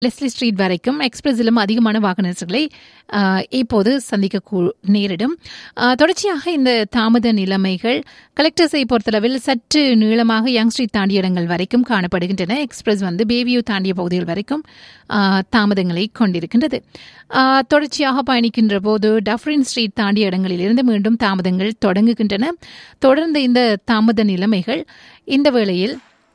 Leslie street வரைக்கும் எக்ஸ்பிரஸிலும் அதிகமான வாகன நெரிசல்களை ஆஹ், இப்போது சந்திக்க கூ- நேரிடும் ஆஹ், தொடர்ச்சியாக இந்த தாமத நிலைமைகள் கலெக்டர்ஸை பொறுத்தளவில் சற்று நீளமாக யங் ஸ்ட்ரீட் தாண்டிய இடங்கள் வரைக்கும் காணப்படுகின்றன எக்ஸ்பிரஸ் வந்து பேவியூ தாண்டிய பகுதிகள் வரைக்கும் ஆஹ், தாமதங்களை கொண்டிருக்கின்றது ஆஹ், தொடர்ச்சியாக பயணிக்கின்ற போது டஃப்ரின் ஸ்ட்ரீட் தாண்டிய இடங்களிலிருந்து மீண்டும் தாமதங்கள் தொடங்குகின்றன தொடர்ந்து இந்த தாமத நிலைமைகள் இந்த வேளையில்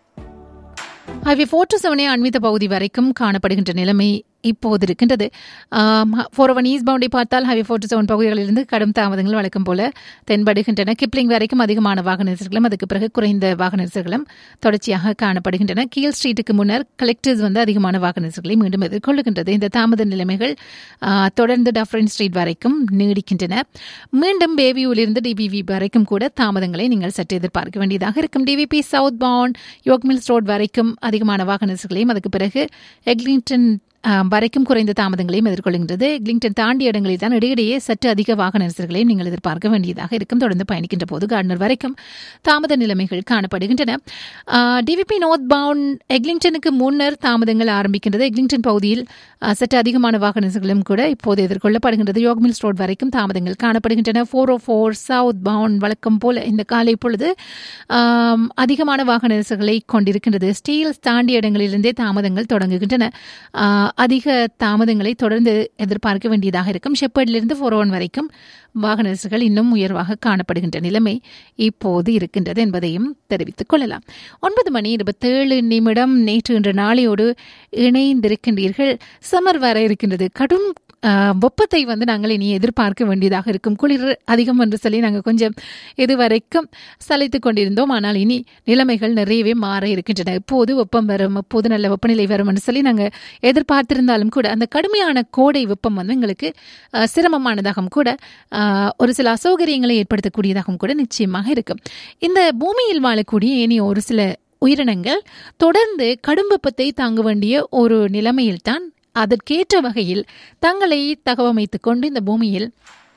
ஹைவே ஃபோர் டு செவனே அண்மித்த பகுதி வரைக்கும் காணப்படுகின்ற நிலைமை இப்போது இருக்கின்றது ஃபோர் ஒன் ஈஸ்ட் பவுண்டை பார்த்தால் ஹைவே ஃபோர் டு செவன் பகுதிகளிலிருந்து கடும் தாமதங்கள் வழக்கம் போல தென்படுகின்றன கிப்ளிங் வரைக்கும் அதிகமான வாகன நெரிசல்களும் அதுக்கு பிறகு குறைந்த வாகன நெரிசல்களும் தொடர்ச்சியாக காணப்படுகின்றன கீழ் ஸ்ட்ரீட்டுக்கு முன்னர் கலெக்டர்ஸ் வந்து அதிகமான வாகன நெரிசல்களை மீண்டும் எதிர்கொள்ளுகின்றது இந்த தாமத நிலைமைகள் ஆ, தொடர்ந்து டஃப்ரின் ஸ்ட்ரீட் வரைக்கும் நீடிக்கின்றன மீண்டும் பேவியூலிருந்து டிபிவி வரைக்கும் கூட தாமதங்களை நீங்கள் சற்று எதிர்பார்க்க வேண்டியதாக இருக்கும் DVP southbound York Mills road வரைக்கும் அதிகமான வாகன நெரிசல்களையும் அதுக்கு பிறகு எக்லிங்டன் ஆஹ், வரைக்கும் குறைந்த தாமதங்களையும் எதிர்கொள்கின்றது எக்லிங்டன் தாண்டிய இடங்களில் தான் இடையிடையே சற்று அதிக வாகன நெரிசல்களையும் நீங்கள் எதிர்பார்க்க வேண்டியதாக இருக்கும் தொடர்ந்து பயணிக்கின்ற போது கார்டனர் வரைக்கும் தாமத நிலைமைகள் காணப்படுகின்றன டிவிபி நார்த் பவுண்ட் எக்லிங்டனுக்கு முன்னர் தாமதங்கள் ஆரம்பிக்கின்றது எக்லிங்டன் பகுதியில் ஆஹ், சற்று அதிகமான வாகன நெரிசல்களும் கூட இப்போது எதிர்கொள்ளப்படுகின்றது யோக்மில்ஸ் ரோட் வரைக்கும் தாமதங்கள் காணப்படுகின்றன four O four southbound வழக்கம் போல இந்த காலை பொழுது ஆம், அதிகமான வாகன நெரிசல்களை கொண்டிருக்கின்றது ஸ்டீல்ஸ் தாண்டிய இடங்களிலிருந்தே தாமதங்கள் தொடங்குகின்றன ஆஹ், அதிக தாமதங்களை தொடர்ந்து எதிர்பார்க்க வேண்டியதாக இருக்கும் ஷெப்பர்டிலிருந்து ஃபோர் ஒன் வரைக்கும் வாகன நெரிசல்கள் இன்னும் உயர்வாக காணப்படுகின்ற நிலைமை இப்போது இருக்கின்றது என்பதையும் தெரிவித்துக் கொள்ளலாம் ஒன்பது மணி இருபத்தேழு நிமிடம் நேற்று இன்று நாளையோடு இணைந்திருக்கின்றீர்கள் சமர் வர இருக்கின்றது கடும் ஆஹ், வெப்பத்தை வந்து நாங்கள் இனி எதிர்பார்க்க வேண்டியதாக இருக்கும் குளிர் அதிகம் என்று சொல்லி நாங்கள் கொஞ்சம் இதுவரைக்கும் சலைத்துக் கொண்டிருந்தோம் ஆனால் இனி நிலைமைகள் நிறையவே மாற இருக்கின்றன எப்போது வெப்பம் வரும் எப்போது நல்ல வெப்பநிலை வரும் என்று சொல்லி நாங்கள் எதிர்பார்த்திருந்தாலும் கூட அந்த கடுமையான கோடை வெப்பம் வந்து எங்களுக்கு ஆஹ், சிரமமானதாகவும் கூட ஆஹ், ஒரு சில அசௌகரியங்களை ஏற்படுத்தக்கூடியதாகவும் கூட நிச்சயமாக இருக்கும் இந்த பூமியில் வாழக்கூடிய இனி ஒரு சில உயிரினங்கள் தொடர்ந்து கடும் வெப்பத்தை தாங்க வேண்டிய ஒரு நிலைமையில்தான் அதற்கேற்ற வகையில் தங்களை தகவமைத்துக் கொண்டு இந்த பூமியில்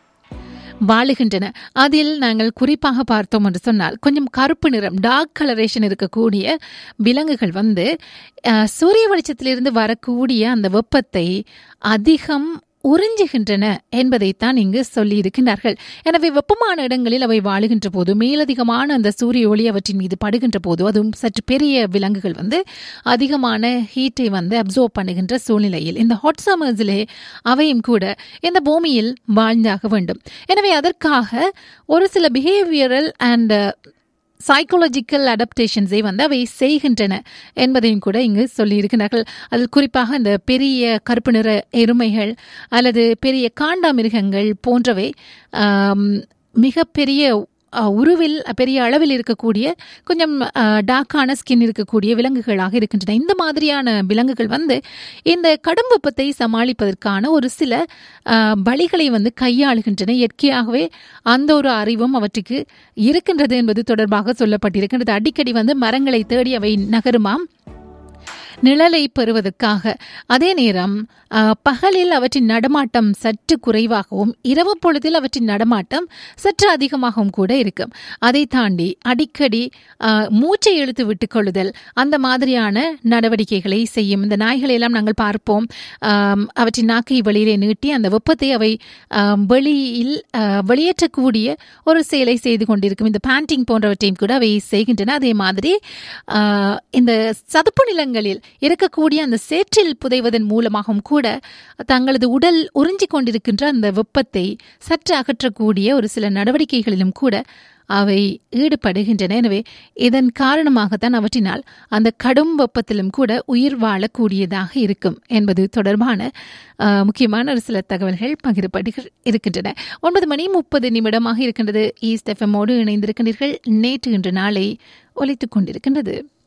வாழுகின்றன அதில் நாங்கள் குறிப்பாக பார்த்தோம் என்று சொன்னால் கொஞ்சம் கருப்பு நிறம் டார்க் கலரேஷன் இருக்கக்கூடிய விலங்குகள் வந்து அஹ், சூரிய வெளிச்சத்திலிருந்து வரக்கூடிய அந்த வெப்பத்தை அதிகம் உறிஞ்சுகின்றன என்பதைத்தான் இங்கு சொல்லியிருக்கின்றார்கள் எனவே வெப்பமான இடங்களில் அவை வாழுகின்ற போது மேலதிகமான அந்த சூரிய ஒளி அவற்றின் மீது படுகின்ற போது அதுவும் சற்று பெரிய விலங்குகள் வந்து அதிகமான ஹீட்டை வந்து அப்சர்வ் பண்ணுகின்ற சூழ்நிலையில் இந்த ஹாட் சம்மர்ஸிலே அவையும் கூட இந்த பூமியில் வாழ்ந்தாக வேண்டும் எனவே அதற்காக ஒரு சில பிஹேவியரல் அண்ட் சைக்காலஜிக்கல் அடாப்டேஷன்ஸை வந்து அவை செய்கின்றன என்பதையும் கூட இங்கு சொல்லியிருக்கிறார்கள் அதில் குறிப்பாக இந்த பெரிய கருப்பு நிற எருமைகள் அல்லது பெரிய காண்டாமிருகங்கள் போன்றவை ஆம், மிகப்பெரிய அ, உருவில் பெரிய அளவில் இருக்கக்கூடிய கொஞ்சம் டார்க்கான ஸ்கின் இருக்கக்கூடிய விலங்குகளாக இருக்கின்றன இந்த மாதிரியான விலங்குகள் வந்து இந்த கடும் வெப்பத்தை சமாளிப்பதற்கான ஒரு சில அ, வழிகளை வந்து கையாளுகின்றன இயற்கையாகவே அந்த ஒரு அறிவும் அவற்றுக்கு இருக்கின்றது என்பது தொடர்பாக சொல்லப்பட்டிருக்கின்றது அடிக்கடி வந்து மரங்களை தேடி அவை நகருமாம் நிழலை பெறுவதற்காக அதே நேரம் அஹ், பகலில் அவற்றின் நடமாட்டம் சற்று குறைவாகவும் இரவு பொழுதில் அவற்றின் நடமாட்டம் சற்று அதிகமாகவும் கூட இருக்கும் அதை தாண்டி அடிக்கடி அஹ், மூச்சை இழுத்து விட்டுக் கொள்ளுதல் அந்த மாதிரியான நடவடிக்கைகளை செய்யும் இந்த நாய்களை எல்லாம் நாங்கள் பார்ப்போம் ஆம், அவற்றின் நாக்கை வெளியிலே நீட்டி அந்த வெப்பத்தை அவை ஆம், வெளியில் அஹ், வெளியேற்றக்கூடிய ஒரு செயலை செய்து கொண்டிருக்கும் இந்த பேண்டிங் போன்றவற்றையும் கூட அவை செய்கின்றன அதே மாதிரி ஆஹ், இந்த சதுப்பு நிலங்களில் இருக்கக்கூடிய அந்த சேற்றில் புதைவதன் மூலமாகவும் கூட தங்களது உடல் உறிஞ்சிக் கொண்டிருக்கின்ற அந்த வெப்பத்தை சற்று அகற்றக்கூடிய ஒரு சில நடவடிக்கைகளிலும் கூட அவை ஈடுபடுகின்றன எனவே இதன் காரணமாகத்தான் அவற்றினால் அந்த கடும் வெப்பத்திலும் கூட உயிர் வாழக்கூடியதாக இருக்கும் என்பது தொடர்பான ஆஹ், முக்கியமான ஒரு சில தகவல்கள் பகிரப்பட்டு இருக்கின்றன ஒன்பது மணி முப்பது நிமிடமாக இருக்கின்றது ஈஸ்ட் எஃப்எம்மோடு இணைந்திருக்கின்றீர்கள் நேற்று இன்று நாளை ஒலித்துக் கொண்டிருக்கின்றது